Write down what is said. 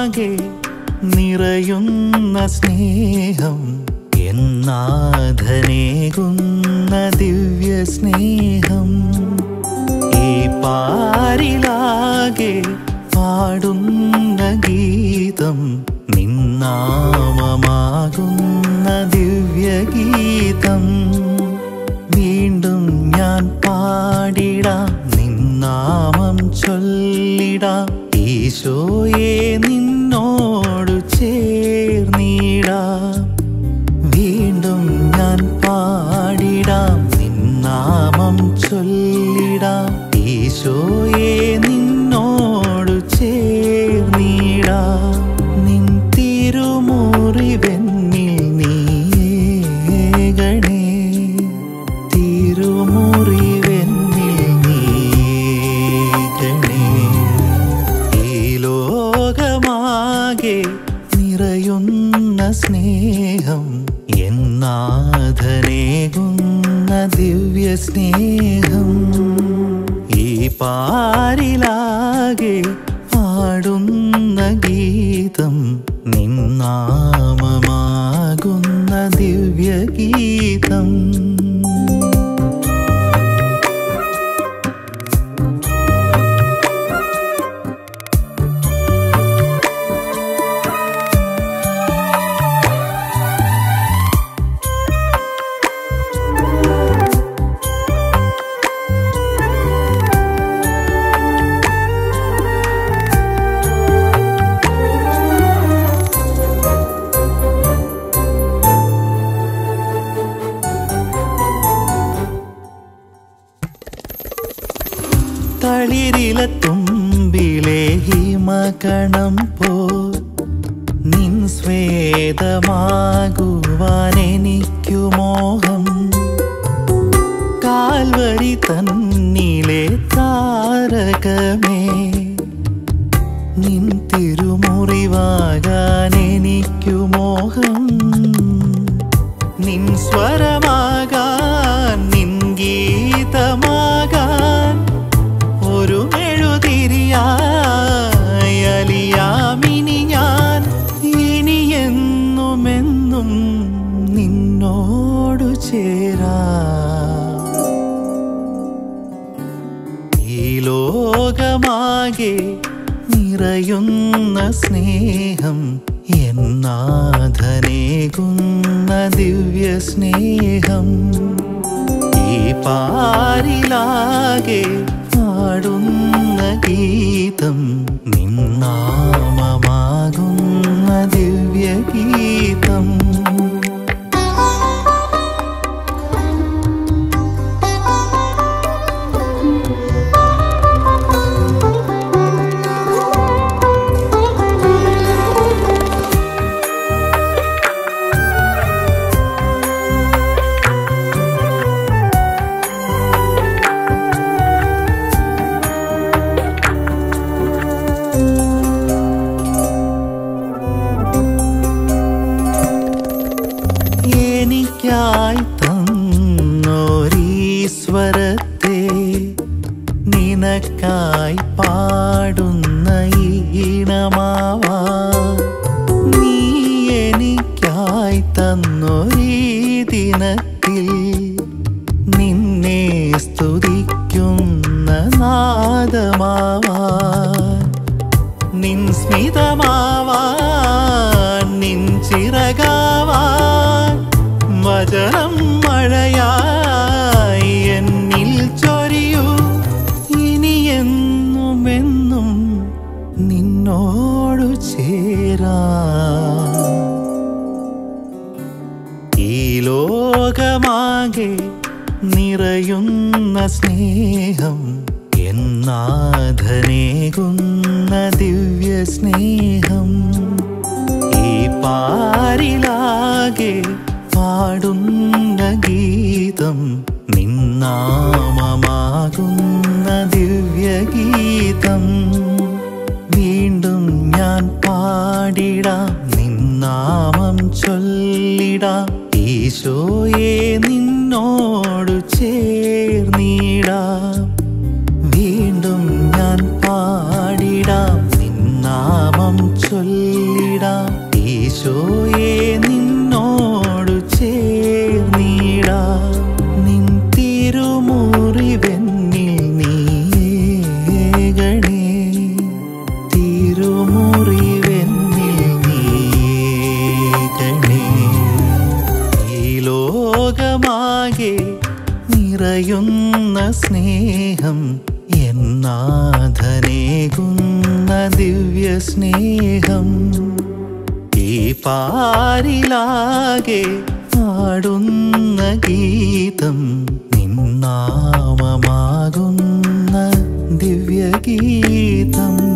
ലോകമാകെ നിറയുന്ന സ്നേഹം എന്നാഥനേകുന്ന ദിവ്യ സ്നേഹം ഈ പാരിലാകെ പാടുന്ന ഗീതം നിന്നാമമാകുന്ന ദിവ്യഗീതം വീണ്ടും ഞാൻ പാടിടാം നിന്നാമം ചൊല്ലിടാം ഈശോയെ നിന്നോടു ചേർന്നിടാം വീണ്ടും ഞാൻ പാടിടാം നിന്നാമം ചൊല്ലിടാം ഈശോയെ നിന്നോടു ചേർന്നിടാം നിൻ തിരുമുറിവെന്നിൽ നീയേകണേ തിരുമുറിവെന്നിൽ നീയേകണേ ഈ ലോകമാകെ നിറയുന്ന സ്നേഹം എന്നാഥനേകുന്ന ദിവ്യ സ്നേഹം ഈ പാരിലാകെ പാടുന്ന ഗീതം നിന്നാമമാകുന്ന ദിവ്യഗീതം തളിരില തുമ്പിലെ ഹിമകണം പോ നിൻ സ്വേദമാകുവാൻ എനിക്കു മോഹം കാൽവരി തന്നിലെ താരകമേ നിൻ തിരുമുറിവാകാൻ എനിക്കു മോഹം നിൻ സ്വരമാകാൻ നിൻ ഗീതമാകാൻ ഒരു മെഴുതിരിയായി അലിയാമിനി ഞാൻ ഇനി എന്നുമെന്നും നിന്നോടു ചേരാ ഈ ലോകമാകെ നിറയുന്ന സ്നേഹം എന്നാഥനേകുന്ന ദിവ്യ സ്നേഹം ഈ പാരിലാകെ പാടുന്ന ഗീതം നിന്നാമമാകുന്ന ദിവ്യഗീതം എനിക്കായി തന്നോരീശ്വരത്തെ നിനക്കായി പാടുന്ന ഈണമാവാ നീ എനിക്കായി തന്നൊരീ ദിനത്തിൽ നിന്നെ സ്തുതിക്കുന്ന നാദമാവാൻ നിൻ സ്മിതമാവാൻ നിൻ ചിറകാവാൻ വചനം മഴയായി എന്നിൽ ചൊരിയൂ ഇനി എന്നുമെന്നും നിന്നോടു ചേരാ ഈ ലോകമാകെ നിറയുന്ന സ്നേഹം എന്നാഥനേകുന്ന ദിവ്യ സ്നേഹം ഈ പാരിലാകെ പാടുന്ന ഗീതം നിന്നാമമാകുന്ന ദിവ്യഗീതം വീണ്ടും ഞാൻ പാടിടാം നിന്നാമം ചൊല്ലിടാം ഈശോയെ നിന്നോടു ചേർന്നിടാം വീണ്ടും ഞാൻ പാടിടാം നിന്നാമം ചൊല്ലി ഈശോയെ നിന്നോടു ചേർന്നിടാ നിൻ തിരുമുറിവെന്നിൽ നീയേകണേ തിരുമുറിവെന്നിൽ നീയേകണേ ഈ ലോകമാകെ നിറയുന്ന സ്നേഹം എന്നാഥനേകുന്ന ദിവ്യ സ്നേഹം ഈ പാരിലാകെ പാടുന്ന ഗീതം നിന്നാമമാകുന്ന ദിവ്യഗീതം